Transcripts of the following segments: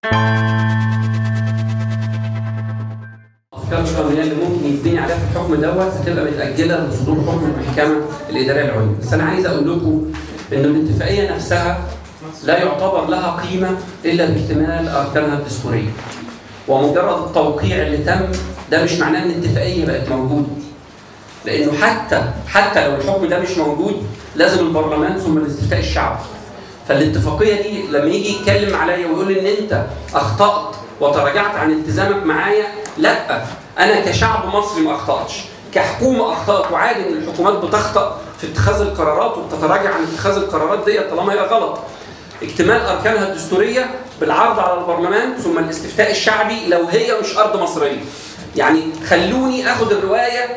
الافكار القانونيه اللي ممكن يتبني عليها في الحكم دوت هتبقى متاجله لصدور حكم المحكمه الاداريه العليا، بس انا عايز اقول لكم ان الاتفاقيه نفسها لا يعتبر لها قيمه الا باكتمال اركانها الدستوريه. ومجرد التوقيع اللي تم ده مش معناه ان الاتفاقيه بقت موجوده. لانه حتى حتى لو الحكم ده مش موجود لازم البرلمان ثم الاستفتاء الشعبي. فالاتفاقيه دي لما يجي يتكلم عليا ويقول ان انت اخطات وتراجعت عن التزامك معايا لا انا كشعب مصري ما اخطاتش كحكومه اخطات وعادي ان الحكومات بتخطا في اتخاذ القرارات وبتتراجع عن اتخاذ القرارات ديت طالما هي غلط اكتمال اركانها الدستوريه بالعرض على البرلمان ثم الاستفتاء الشعبي لو هي مش ارض مصريه يعني خلوني اخد الروايه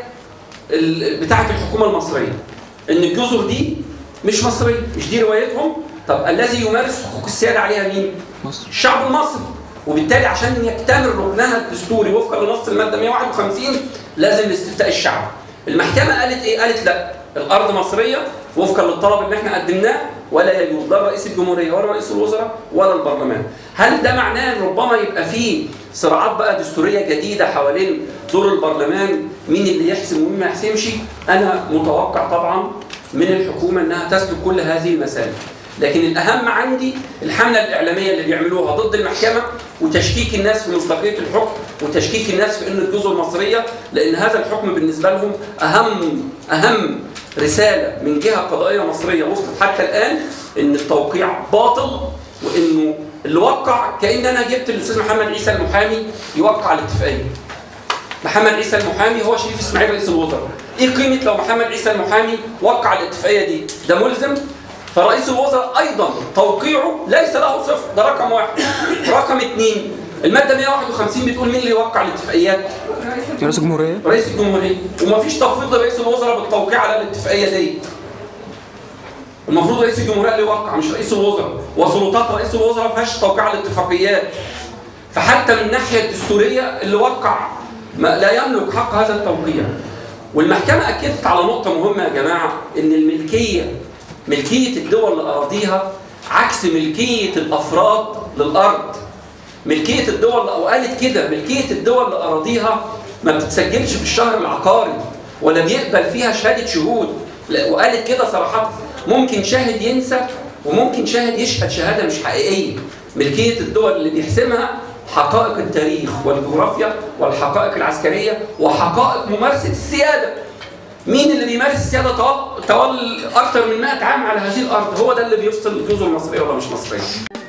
ال- بتاعه الحكومه المصريه ان الجزر دي مش مصريه مش دي روايتهم طب الذي يمارس حقوق السياده عليها مين؟ مصر. الشعب المصري وبالتالي عشان يكتمل ركنها الدستوري وفقا لنص الماده 151 لازم الاستفتاء الشعبي. المحكمه قالت ايه؟ قالت لا الارض مصريه وفقا للطلب اللي احنا قدمناه ولا يجوز لا رئيس الجمهوريه ولا رئيس الوزراء ولا البرلمان. هل ده معناه ان ربما يبقى فيه صراعات بقى دستوريه جديده حوالين دور البرلمان مين اللي يحسم ومين ما يحسمش؟ انا متوقع طبعا من الحكومه انها تسلك كل هذه المسائل. لكن الاهم عندي الحمله الاعلاميه اللي بيعملوها ضد المحكمه وتشكيك الناس في مصداقيه الحكم وتشكيك الناس في ان الجزر مصريه لان هذا الحكم بالنسبه لهم اهم اهم رساله من جهه قضائيه مصريه وصلت حتى الان ان التوقيع باطل وانه اللي وقع كان انا جبت الاستاذ محمد عيسى المحامي يوقع الاتفاقيه. محمد عيسى المحامي هو شريف اسماعيل رئيس الوزراء. ايه قيمه لو محمد عيسى المحامي وقع الاتفاقيه دي؟ ده ملزم فرئيس الوزراء ايضا توقيعه ليس له صفر ده رقم واحد. رقم اثنين الماده 151 بتقول مين اللي يوقع الاتفاقيات؟ رئيس الجمهورية رئيس الجمهوريه ومفيش تفويض لرئيس الوزراء بالتوقيع على الاتفاقيه دي. المفروض رئيس الجمهوريه اللي يوقع مش رئيس الوزراء وسلطات رئيس الوزراء ما فيهاش توقيع على الاتفاقيات. فحتى من الناحيه الدستوريه اللي وقع ما لا يملك حق هذا التوقيع. والمحكمه اكدت على نقطه مهمه يا جماعه ان الملكيه ملكيه الدول لاراضيها عكس ملكيه الافراد للارض. ملكيه الدول وقالت كده ملكيه الدول لاراضيها ما بتتسجلش في الشهر العقاري ولا بيقبل فيها شهاده شهود لا، وقالت كده صراحه ممكن شاهد ينسى وممكن شاهد يشهد شهاده مش حقيقيه ملكيه الدول اللي بيحسمها حقائق التاريخ والجغرافيا والحقائق العسكريه وحقائق ممارسه السياده مين اللي بيمارس السياده طوال طوال اكثر من 100 عام على هذه الارض هو ده اللي بيفصل الجزر المصريه ولا مش مصريه